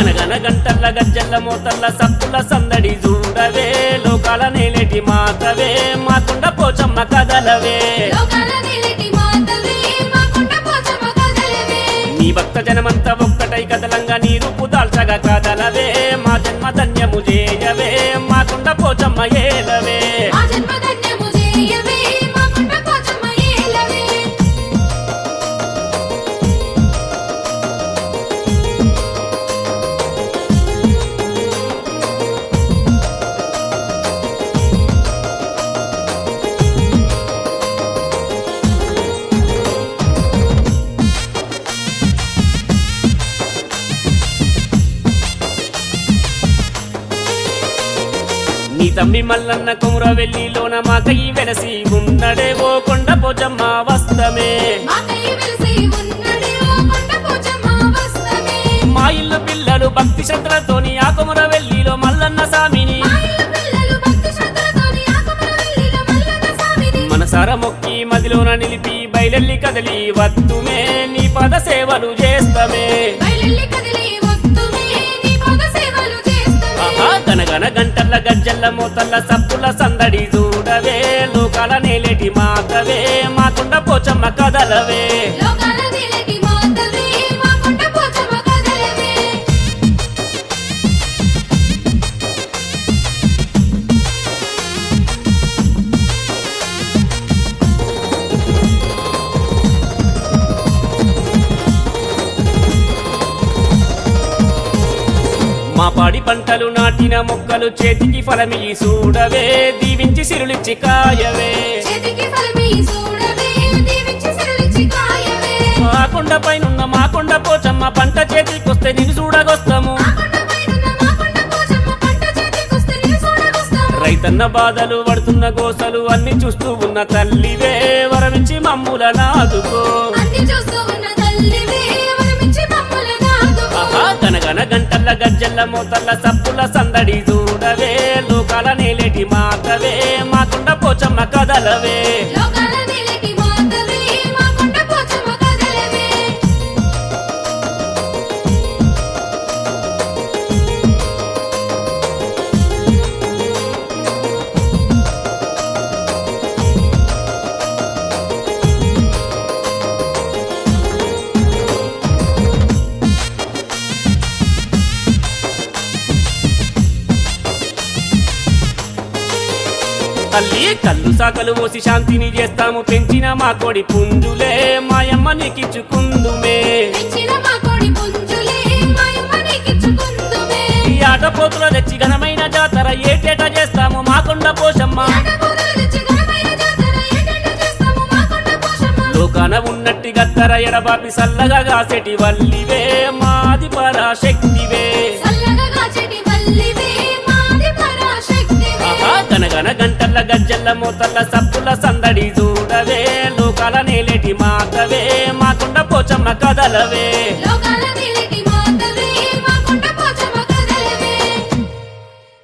గనగన గంటల్ల గజ్జల్ల మోతల్ల సప్పుల సందడి చూడవే లోకాల నేలేటి మాతవే మాకుండ పోచమ్మ కదలవే లోకాల నిలిటి మాతవే మా కొండ పోచమ్మ కదలవే నీ భక్త జనమంతా ఒక్కటై కదలంగా నీ రూపు దాల్చగా కదలవే మా జన్మ ధన్యము చేయవే మాకుండ పోచమ్మ ఏలవే మా జన్మ ధన్యము చేయవే మా కొండ పోచమ్మ ఏలవే నీ తమ్మి మల్లన్న కుముర వెల్లిలోన మాకయి వెలసి ఉన్నడే ఓ కొండ పోచమ్మ వస్తమే మా కై వెలిసి ఉన్నడే ఓ కొండ పోచమ్మ వస్తమే మా ఇల్లు పిల్లలు భక్తి శ్రద్ధలతోని ఆ కుముర వెల్లిలో మల్లన్న సామిని మా ఇల్లు పిల్లలు భక్తి శ్రద్ధలతోని ఆకుమల వెళ్ళిన మల్లన్న స్వామిని మనసార మొక్కి మదిలోన నిలిపి బయలెల్లి కదిలి వత్తుమే నీ పద సేవలు చేస్తమే బయలెల్లి కదిలి వస్తుమే నీ పద సేవలు చేస్తమే ఆహా గనగన గంటల్ల గజ్జల్ల మోతల్ల సప్పుల సందడి చూడవే లోకాల నేలేటి మాతవే మాకుండ పోచమ్మ కదలవే లోకాల నిలిటి మాతవే మా కొండ పోచమ్మ కదలవే మా పాడి పంటలు నాటిన మొక్కలు చేతికి ఫలమి చూడవే దీవించి సిరులిచ్చి కాయవే చేతికి ఫలమి చూడవే దీవించి సిరులిచ్చి కాయవే మా కొండ పైనున్న మా కొండ పోచమ్మ పంట చేతికొస్తే నిన్ను చూడగొస్తాము మా కొండ పైనున్న మా కొండ పోచమ్మ పంట చేతికొస్తే నిన్ను చూడగొస్తాము రైతన్న బాధలు పడుతున్న గోసలు అన్ని చూస్తూ ఉన్న తల్లివే వరమించి మమ్ముల నాదుకో అన్ని చూస్తూ ఉన్న తల్లివే వరమిచ్చి మమ్మల్ని నాదుకో ఆహా గనగన గంటల్ల గజ్జల్ల మోతల్ల సప్పుల సందడి చూడవే లోకాల నేలేటి మాతవే మాకుండ పోచమ్మ కదలవే లోకాల నిలిటి మాతవే మా కొండ పోచమ్మ కదలవే తల్లి కళ్ళు సాకలు పోసి శాంతిని చేస్తాము పెంచిన మా కోడి పుంజులే మాయమ్మ నీకిచ్చుకుందుమే పెంచిన మా కోడి పుంజులే మాయమ్మ నీకిచ్చుకుందుమే ఈ ఆటపోతుల తెచ్చి ఘనమైన జాతర ఏటేటా చేస్తాము మా కొండ పోషమ్మ ఆటపోతులు తెచ్చి ఘనమైన జాతర ఏటేటా చేస్తాము మా కొండ పోషమ్మ లోకాన ఉన్నట్టి గత్తర ఎడబాపి సల్లగా కాసేటి వల్లివే మాది పరాశక్తివే చల్లగా కాచెటి వల్లివే మాది పరాశక్తివే ఆహా గనగన గంటల్ల గజ్జల్ల మోతల్ల సప్పుల సందడి చూడవే లోకాల నేలేటి మాతవే మాకుండ పోచమ్మ కదలవే లో